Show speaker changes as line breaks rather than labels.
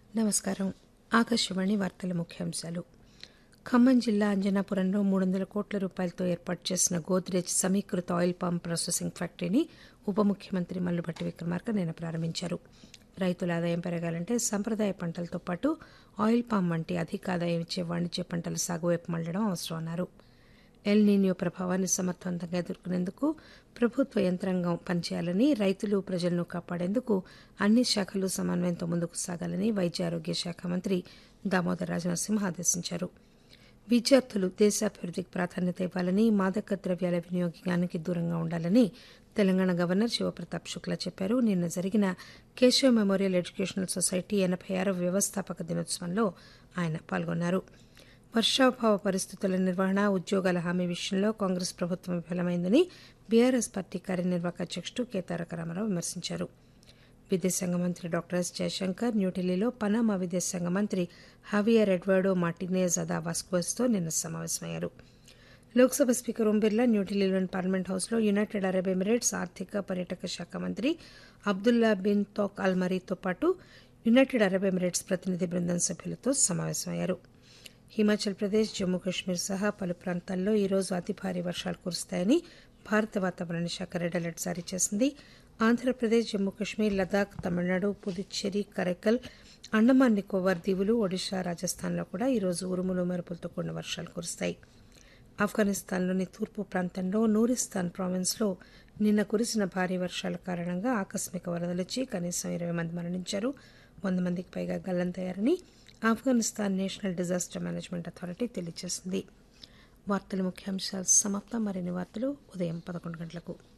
నమస్కారం ఆకాశవాణి వార్తల ముఖ్యాంశాలు ఖమ్మం జిల్లా అంజనాపురంలో మూడు వందల కోట్ల రూపాయలతో ఏర్పాటు చేసిన గోద్రేజ్ సమీకృత ఆయిల్ పామ్ ప్రాసెసింగ్ ఫ్యాక్టరీని ఉప ముఖ్యమంత్రి మల్లుభట్టి విక్రమార్క నిన్న ప్రారంభించారు రైతుల ఆదాయం పెరగాలంటే సంప్రదాయ పంటలతో పాటు ఆయిల్ పామ్ వంటి అధిక ఆదాయం ఇచ్చే వాణిజ్య పంటల సాగు వైపు మళ్లడం అవసరమన్నారు ఎల్ నీనియో ప్రభావాన్ని సమర్థవంతంగా ఎదుర్కొనేందుకు ప్రభుత్వ యంత్రాంగం పనిచేయాలని రైతులు ప్రజలను కాపాడేందుకు అన్ని శాఖలు సమన్వయంతో ముందుకు సాగాలని వైద్య ఆరోగ్య శాఖ మంత్రి దామోదర్ రాజనరసింహ ఆదేశించారు విద్యార్థులు దేశాభివృద్ధికి ప్రాధాన్యత ఇవ్వాలని మాదక ద్రవ్యాల వినియోగానికి దూరంగా ఉండాలని తెలంగాణ గవర్నర్ శివప్రతాప్ శుక్లా చెప్పారు నిన్న జరిగిన కేశవ్ మెమోరియల్ ఎడ్యుకేషనల్ సొసైటీ ఎనభై ఆరవ వ్యవస్థాపక దినోత్సవంలో ఆయన పాల్గొన్నారు వర్షాభావ పరిస్థితుల నిర్వహణ ఉద్యోగాల హామీ విషయంలో కాంగ్రెస్ ప్రభుత్వం విఫలమైందని బీఆర్ఎస్ పార్టీ కార్యనిర్వాహక అధ్యక్షుడు కె తారక రామారావు విమర్శించారు విదేశాంగ మంత్రి డాక్టర్ ఎస్ జయశంకర్ న్యూఢిల్లీలో పనామా విదేశాంగ మంత్రి హవియర్ ఎడ్వర్డో మార్టినేజ్ అదా వాస్కోస్తో నిన్న సమావేశమయ్యారు లోక్సభ స్పీకర్ ఓం బిర్లా న్యూఢిల్లీలోని పార్లమెంట్ హౌస్లో యునైటెడ్ అరబ్ ఎమిరేట్స్ ఆర్థిక పర్యాటక శాఖ మంత్రి అబ్దుల్లా బిన్ తోక్ అల్మరీతో పాటు యునైటెడ్ అరబ్ ఎమిరేట్స్ ప్రతినిధి బృందం సభ్యులతో సమావేశమయ్యారు హిమాచల్ ప్రదేశ్ జమ్మూ కాశ్మీర్ సహా పలు ప్రాంతాల్లో ఈరోజు అతి భారీ వర్షాలు కురుస్తాయని భారత వాతావరణ శాఖ రెడ్ అలర్ట్ జారీ చేసింది ఆంధ్రప్రదేశ్ జమ్మూ కాశ్మీర్ లదాఖ్ తమిళనాడు పుదుచ్చేరి కరైకల్ అండమాన్ నికోబార్ దీవులు ఒడిశా రాజస్థాన్లో కూడా ఈరోజు ఉరుములు మెరుపులతో కూడిన వర్షాలు కురుస్తాయి ఆఫ్ఘనిస్తాన్లోని తూర్పు ప్రాంతంలో నూరిస్తాన్ ప్రావిన్స్లో నిన్న కురిసిన భారీ వర్షాల కారణంగా ఆకస్మిక వరదలొచ్చి కనీసం ఇరవై మంది మరణించారు వంద మందికి పైగా గల్లంతయ్యారని Afghanistan national disaster management authority తెలియజేసింది వార్తల ముఖ్యాంశాలు సమాప్తం మరిన్ని వార్తలు ఉదయం పదకొండు గంటలకు